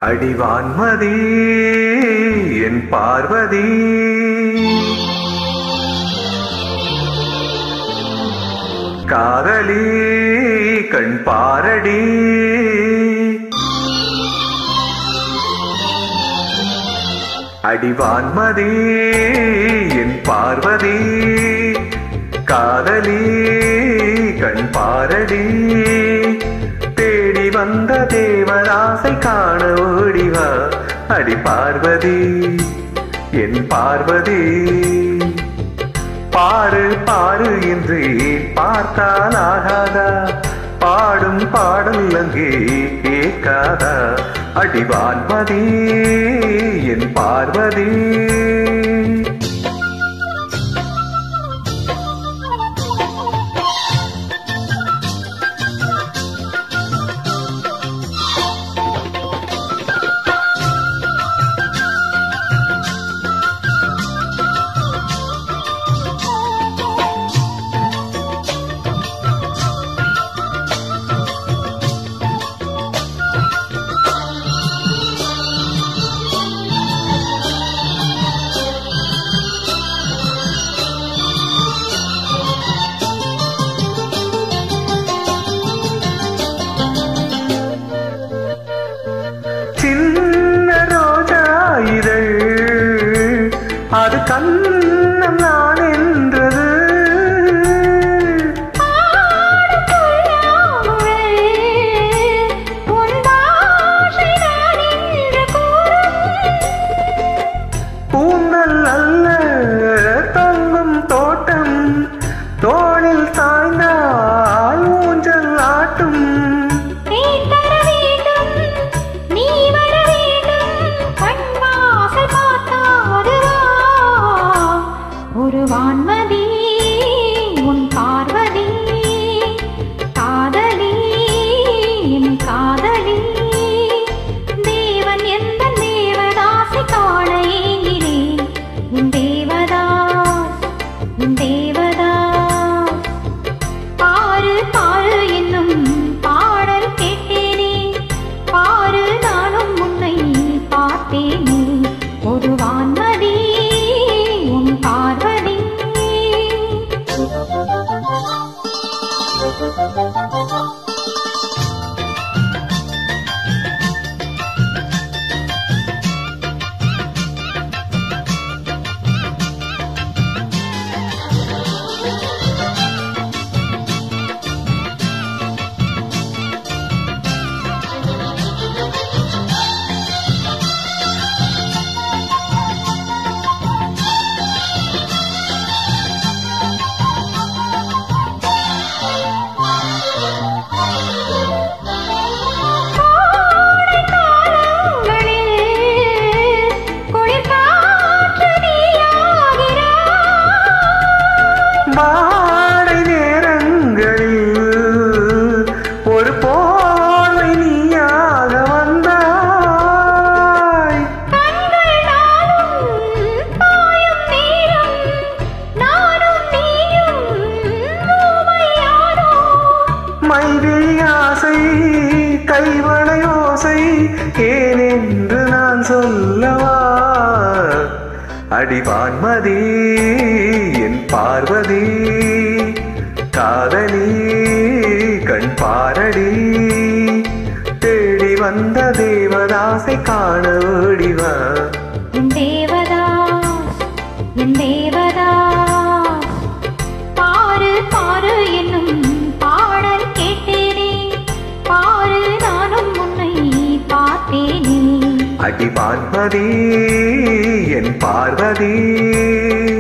அடிவான்மதி என் பார்வதி காதலி கண் பாரடி அடிவான்மதி என் பார்வதி காதலி கண் பாரடி தேடி வந்த தேவராசை காண ஓடிவா அடி பார்வதி என் பார்வதி பாரு பாரு என்று பார்த்தால் ஆகாதா பாடும் பாடல் அங்கே கேட்காதா அடிவான்மதி என் பார்வதி சின்ன ரோஜா இதழ் அது கண்ணம் நான் என்றது பூந்தல் அல்ல தங்கும் தோட்டம் தோளில் சாய்ந்தால் ஊஞ்சல் ஆட்டும் ஒரு வான்மதி உன் பார்வதி காதலி என் காதலி தேவன் எந்த தேவதாசை காண ஏங்கினேன் உன் தேவதாஸ் உன் தேவதாஸ் பாரு பாரு என்னும் பாடல் கேட்டேனே பாரு நானும் உன்னை பார்த்தேனே ஒரு வான்மதி உன் பார்வதி குளிர் காற்று நீயாகிறாய் மாலை நேரங்களில் ஒரு போலை நீயாக வந்தாய் கண்கள் நாளும் பாயும் நேரம் நானும் நீயும் ஊமையானோ மைவிழி ஆசை கைவளை ஓசை ஏனென்று நான் சொல்லவா அடிவான்மதி என் பார்வதி காதலி கண் பாரடி தேடி வந்த தேவதாசை காண ஓடிவா என் தேவதாஸ் என் தேவதாஸ் பாரு பாரு என்னும் பாடல் கேட்டேனே பாரு நானும் உன்னை பார்த்தேனே அடிவான்மதி என் பார்வதி